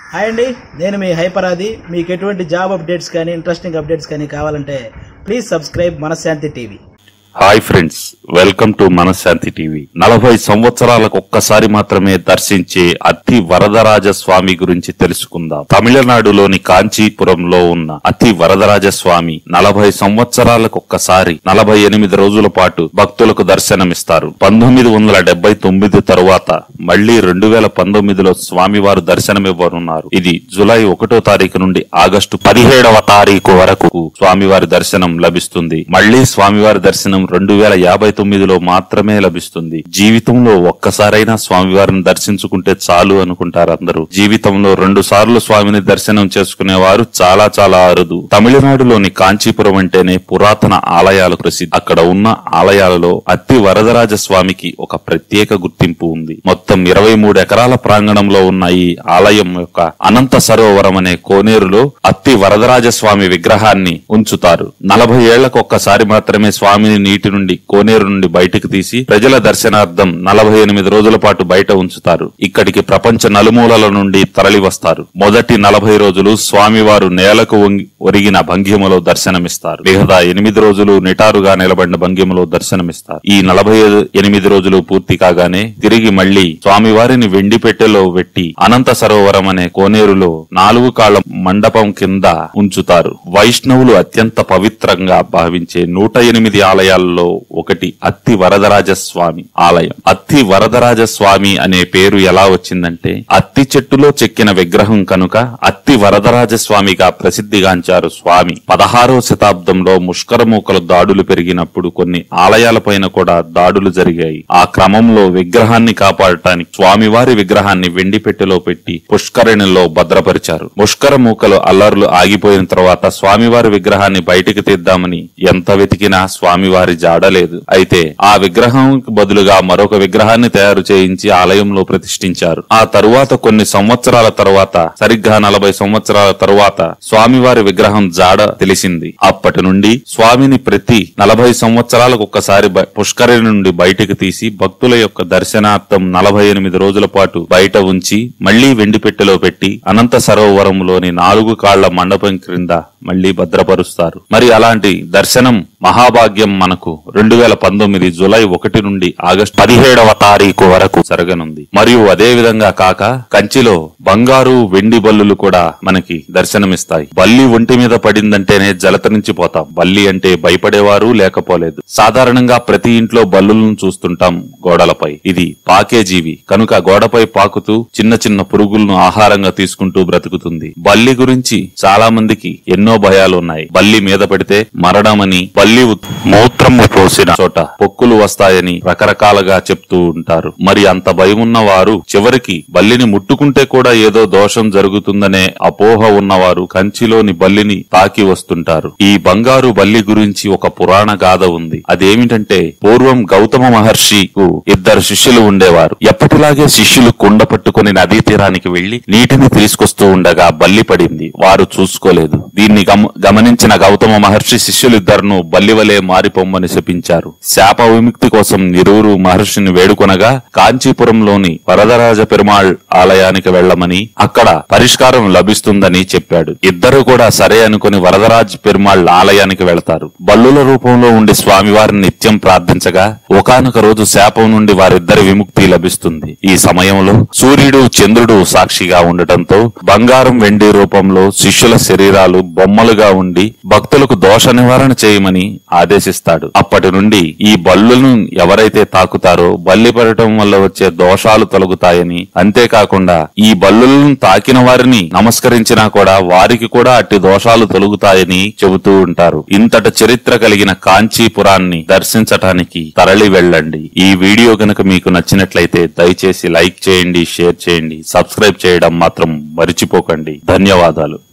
hi అండి నేను మీ హైపరాది మీకు ఎటువంటి జాబ్ అప్డేట్స్ కానీ ఇంట్రెస్టింగ్ అప్డేట్స్ కానీ కావాలంటే please subscribe Manashanti TV hi friends welcome to Manashanti TV నలభై సంవత్సరాలకు ఒక్కసారి మాత్రమే దర్శించే అతి వరదరాజ స్వామి గురించి తెలుసుకుందాం తమిళనాడులోని కాంచీపురంలో ఉన్న అతి వరదరాజ స్వామి నలభై సంవత్సరాలకు ఒక్కసారి నలభై ఎనిమిది రోజుల పాటు భక్తులకు దర్శనమిస్తారు పంతొమ్మిది వందల డెబ్బై తొమ్మిది తరువాత మళ్లీ రెండు వేల పంతొమ్మిదిలో స్వామివారు దర్శనమివ్వనున్నారు ఇది జులై ఒకటో తారీఖు నుండి ఆగస్టు పదిహేడవ తారీఖు వరకు స్వామివారి దర్శనం లభిస్తుంది మళ్లీ స్వామివారి దర్శనం రెండు వేల యాభై తొమ్మిదిలో మాత్రమే లభిస్తుంది జీవితంలో ఒక్కసారైనా స్వామివారిని దర్శించుకుంటే చాలు అనుకుంటారు అందరూ జీవితంలో రెండు సార్లు స్వామిని దర్శనం చేసుకునేవారు చాలా చాలా అరుదు తమిళనాడులోని కాంచీపురం అంటేనే పురాతన ఆలయాలు ప్రసిద్ధి అక్కడ ఉన్న ఆలయాలలో అత్తి వరదరాజ స్వామికి ఒక ప్రత్యేక గుర్తింపు ఉంది మొత్తం ఇరవై మూడు ఎకరాల ప్రాంగణంలో ఉన్న ఈ ఆలయం యొక్క అనంత సరోవరం అనే కోనేరులో అత్తి వరదరాజ స్వామి విగ్రహాన్ని ఉంచుతారు నలభై ఏళ్లకు ఒక్కసారి మాత్రమే స్వామిని నీటి నుండి కోనేరు నుండి బయటకు తీసి ప్రజల దర్శనార్థం నలభై ఎనిమిది రోజుల పాటు బయట ఉంచుతారు ఇక్కడికి ప్రపంచ నలుమూలల నుండి తరలి వస్తారు మొదటి నలభై రోజులు స్వామివారు నేలకు వంగి- ఒరిగిన భంగిమలో దర్శనమిస్తారు మిగతా ఎనిమిది రోజులు నిటారుగా నిలబడిన భంగిమలో దర్శనమిస్తారు ఈ నలభై ఎనిమిది రోజులు పూర్తి కాగానే తిరిగి మళ్లీ స్వామివారిని వెండి పెట్టెలో పెట్టి అనంత సరోవరం అనే కోనేరులో నాలుగు కాళ్ల మండపం కింద ఉంచుతారు వైష్ణవులు అత్యంత పవిత్రంగా భావించే నూట ఎనిమిది ఆలయాల్లో ఒకటి అత్తి వరదరాజ స్వామి ఆలయం అత్తి వరదరాజ స్వామి అనే పేరు ఎలా వచ్చిందంటే అత్తి చెట్టులో చెక్కిన విగ్రహం కనుక అత్తి వరదరాజ స్వామిగా ప్రసిద్ధిగాంచారు స్వామి పదహారో శతాబ్దంలో ముష్కరమూకల దాడులు పెరిగినప్పుడు కొన్ని ఆలయాలపైన కూడా దాడులు జరిగాయి ఆ క్రమంలో విగ్రహాన్ని కాపాడటానికి స్వామివారి విగ్రహాన్ని వెండి పెట్టెలో పెట్టి పుష్కరిణిలో భద్రపరిచారు ముష్కర మూకలు అల్లర్లు ఆగిపోయిన తర్వాత స్వామివారి విగ్రహాన్ని బయటికి తీద్దామని ఎంత వెతికినా స్వామివారి జాడలేదు అయితే ఆ విగ్రహం బదులుగా మరొక విగ్రహాన్ని తయారు చేయించి ఆలయంలో ప్రతిష్ఠించారు ఆ తరువాత కొన్ని సంవత్సరాల తరువాత సరిగ్గా నలభై సంవత్సరాల తరువాత స్వామివారి విగ్రహం జాడ తెలిసింది అప్పటి నుండి స్వామిని ప్రతి నలభై సంవత్సరాలకు ఒక్కసారి బ- పుష్కరిణి నుండి బయటకు తీసి భక్తుల యొక్క దర్శనార్థం నలభై ఎనిమిది రోజుల పాటు బయట ఉంచి మళ్లీ వెండి పెట్టెలో పెట్టి అనంత సరోవరంలోని నాలుగు కాళ్ల మండపం క్రింద మళ్లీ భద్రపరుస్తారు మరి అలాంటి దర్శనం మహాభాగ్యం మనకు రెండు వేల పంతొమ్మిది జులై ఒకటి నుండి ఆగస్టు పదిహేడవ తారీఖు వరకు జరగనుంది మరియు అదే విధంగా కాక కంచిలో బంగారు వెండి బల్లులు కూడా మనకి దర్శనమిస్తాయి బల్లి ఒంటి మీద పడిందంటేనే జలతరించిపోతాం బల్లి అంటే భయపడేవారు లేకపోలేదు సాధారణంగా ప్రతి ఇంట్లో బల్లులను చూస్తుంటాం గోడలపై ఇది పాకే జీవి కనుక గోడపై పాకుతూ చిన్న చిన్న పురుగులను ఆహారంగా తీసుకుంటూ బ్రతుకుతుంది బల్లి గురించి చాలా మందికి ఎన్నో భయాలు ఉన్నాయి బల్లి మీద పడితే మరణమని బల్లి ఉత్- మూత్రము పోసిన చోట పొక్కులు వస్తాయని రకరకాలుగా చెప్తూ ఉంటారు మరి అంత భయం ఉన్న వారు చివరికి బల్లిని ముట్టుకుంటే కూడా ఏదో దోషం జరుగుతుందనే అపోహ ఉన్నవారు కంచిలోని బల్లిని తాకి వస్తుంటారు ఈ బంగారు బల్లి గురించి ఒక పురాణ గాథ ఉంది అదేమిటంటే పూర్వం గౌతమ మహర్షికు ఇద్దరు శిష్యులు ఉండేవారు ఎప్పటిలాగే శిష్యులు కుండ పట్టుకుని నదీ తీరానికి వెళ్లి నీటిని తీసుకొస్తూ ఉండగా బల్లి పడింది వారు చూసుకోలేదు దీన్ని గమ- గమనించిన గౌతమ మహర్షి శిష్యులిద్దరును బల్లి వలె మారిపోమ్మని శపించారు శాప విముక్తి కోసం ఇరువురు మహర్షిని వేడుకొనగా కాంచీపురంలోని వరదరాజ పెరుమాళ్ ఆలయానికి వెళ్లమని అక్కడ పరిష్కారం లభిస్తుందని చెప్పాడు ఇద్దరు కూడా సరే అనుకుని వరదరాజ్ పెరుమాళ్ ఆలయానికి వెళతారు బల్లుల రూపంలో ఉండి స్వామివారిని నిత్యం ప్రార్థించగా ఒకానొక రోజు శాపం నుండి వారిద్దరి విముక్తి లభిస్తుంది ఈ సమయంలో సూర్యుడు చంద్రుడు సాక్షిగా ఉండటంతో బంగారం వెండి రూపంలో శిష్యుల శరీరాలు బొమ్మలుగా ఉండి భక్తులకు దోష నివారణ చేయమని ఆదేశిస్తాడు అప్పటి నుండి ఈ బల్లులను ఎవరైతే తాకుతారో బల్లి పడటం వల్ల వచ్చే దోషాలు తొలగుతాయని అంతేకాకుండా ఈ బల్లులను తాకిన వారిని నమస్కరించినా కూడా వారికి కూడా అట్టి దోషాలు తొలగుతాయని చెబుతూ ఉంటారు ఇంతట చరిత్ర కలిగిన కాంచీపురాన్ని దర్శించటానికి తరలి వెళ్ళండి ఈ వీడియో గనుక మీకు నచ్చినట్లయితే దయచేసి లైక్ చేయండి షేర్ చేయండి సబ్స్క్రైబ్ చేయడం మాత్రం మరిచిపోకండి ధన్యవాదాలు